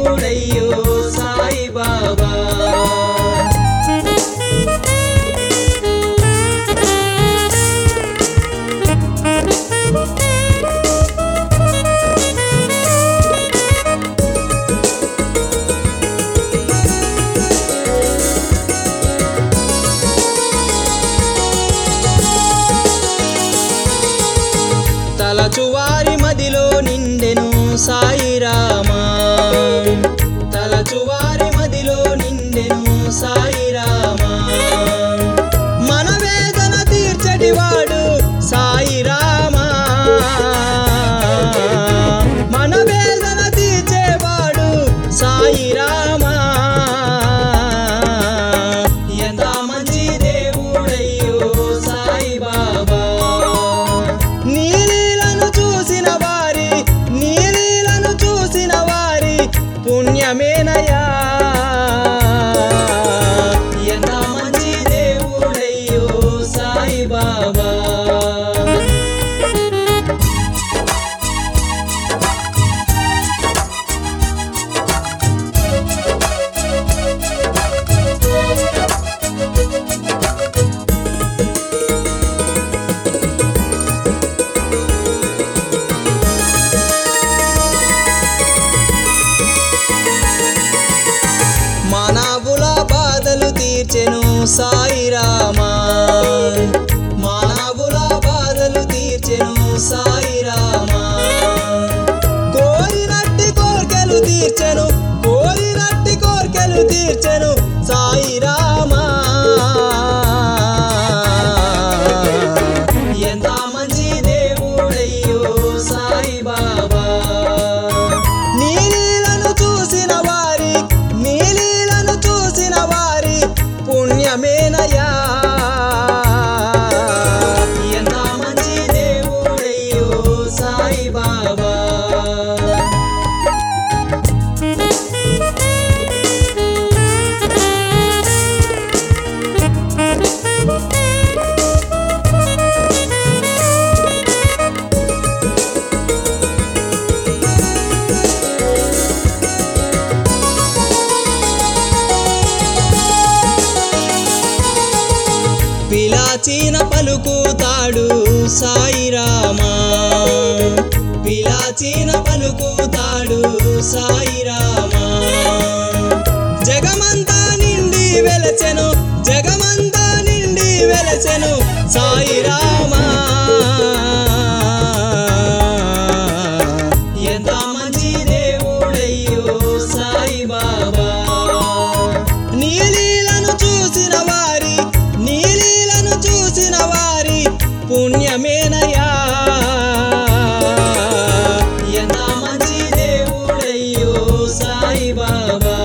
దేవుడయ్యో సాయిబాబా తలచువారి మదిలో నిండెను సాయిరామా తలచువారి మదిలో నిండెను సాయిరామా మన వేదన తీర్చటివాడు సాయిరామా మన వేదన తీర్చేవాడు సాయిరామా ఎంత మంచి దేవుడయ్యో సాయిబాబా నీలీలను చూసిన వారి నీలీలను చూసిన వారి పుణ్యమేనయా ఎంత మంచి దేవుడయ్యో సాయిబాబా మానవుల బాధలు తీర్చెను సాయిరామా మానవుల బాధలు తీర్చెను సాయిరామా కోరినట్టి కోర్కెలు తీర్చెను కోరినట్టి కోర్కెలు తీర్చెను సాయిరామా ఎంత మంచి దేవుడయ్యో సాయిబాబా నీలీలను చూసిన వారి నీలీలను చూసిన వారి పుణ్యమేనయా ఎంత మంచి దేవుడయ్యో సాయిబాబా పిలాచిన పలుకుతాడు సాయిరామా పిలాచిన పలుకుతాడు సాయిరామా జగమంతా నిండి వెలచెను జగమంతా నిండి వెలచెను సాయిరామా ఎంత మంచి దేవుడయ్యో సాయిబాబా నీలీలను చూసిన వారి నీలీలను చూసిన వారి పుణ్యమేనయా ఎంత మంచి దేవుడయ్యో సాయిబాబా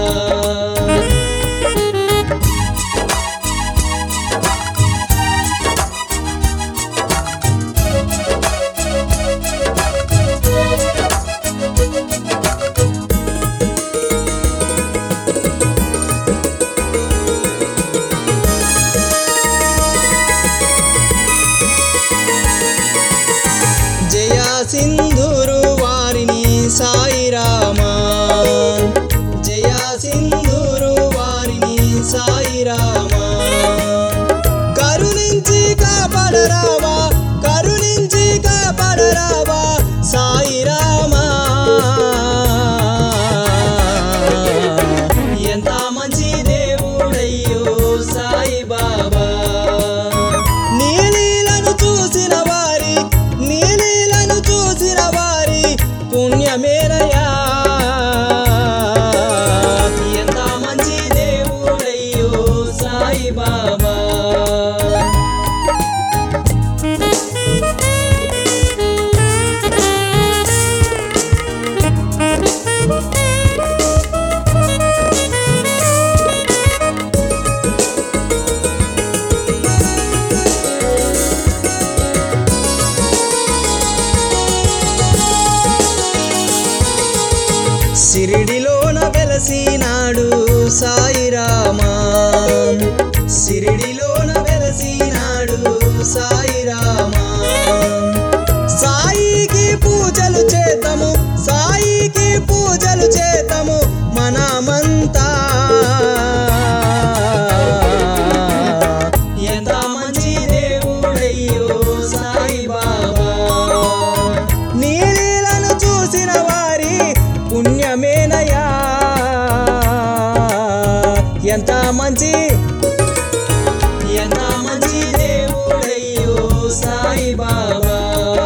జయ సింధూరు వారిని సాయిరామా జయ సింధూరు వారిని సాయిరామా కరుణించి కాపాడరావా కరుణించి కాపాడరావా సాయిరామా ఎంత మంచి దేవుడయ్యో సాయిబాబా నీలీలను చూసిన వారి నీలీలను చూసిన వారి పుణ్యమేనయా ఎంత మంచి దేవుడయ్యో సాయిబాబా సిరిడిలోన వెలసినాడు సాయిరామా సిరిడిలోన వెలసినాడు సాయిరామా సాయికి పూజలు చేతము సాయికి పూజలు చేతము మంచి ఎంత మంచి దేవుడయ్యో సాయిబాబా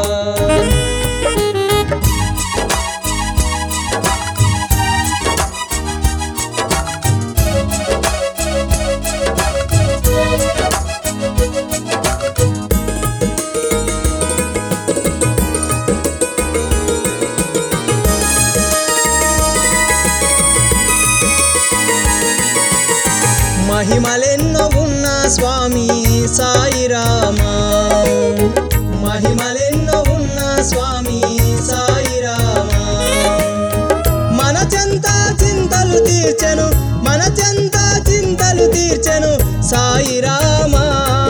మహిమలెన్నో ఉన్న స్వామి సాయిరామా మహిమలెన్నో ఉన్న స్వామి సాయిరామా మన చెంత చింతలు తీర్చెను మన చెంత చింతలు తీర్చెను సాయిరామా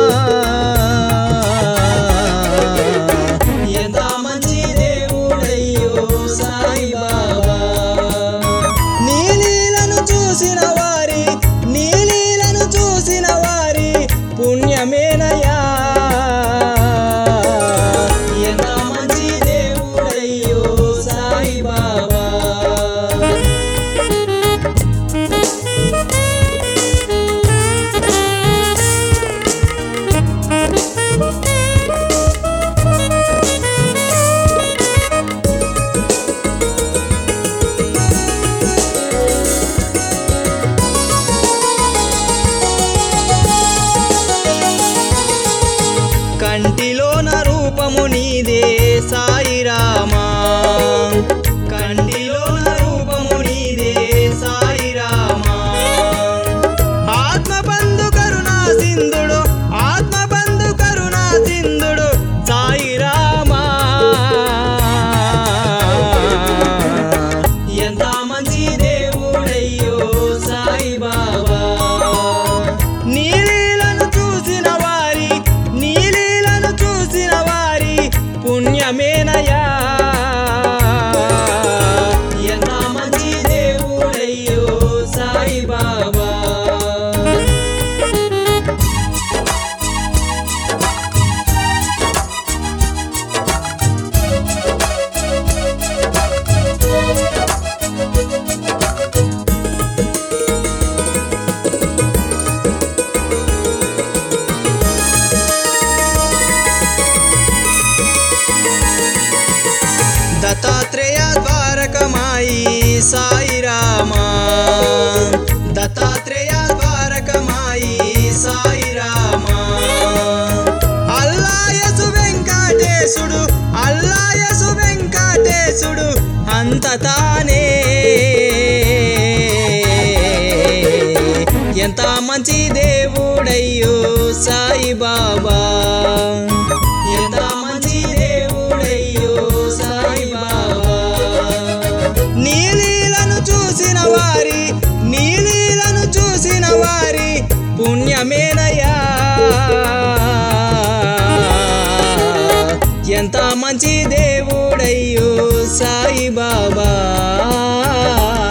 ఎంత మంచి దేవుడయ్యో సాయిబాబా నీలీలను చూసిన వారి నీలీలను చూసిన వారి పుణ్యమేనయా ఎంత మంచి దేవుడయ్యో సాయిబాబా కంటిలోన రూపము నీదే సాయిరామా కంటిలోన రూపము నీదే సాయిరామా ఆత్మబంధు కరుణా సింధుడు ఆత్మబంధు కరుణా సింధుడు సాయిరామా ఎంత మంచి దేవుడయ్యో సాయిబాబా నీలీలను చూసిన వారి నీలీలను చూసిన వారి పుణ్యమేనయా ఎంత మంచి దేవుడయ్యో సాయిబాబా దత్తాత్రేయ ద్వారకమాయి సాయిరామా దత్తాత్రేయ ద్వారకమాయి సాయిరామా అల్లాయసు వెంకటేశుడు అల్లాయసు వెంకటేశుడు అంత తానే ఎంత మంచి దేవుడయ్యో సాయిబాబా ఎంత మంచి దేవుడయ్యో సాయిబాబా నీలీలను చూసిన వారి నీలీలను చూసిన వారి పుణ్యమేనయా ఎంత మంచి దేవుడయ్యో సాయిబాబా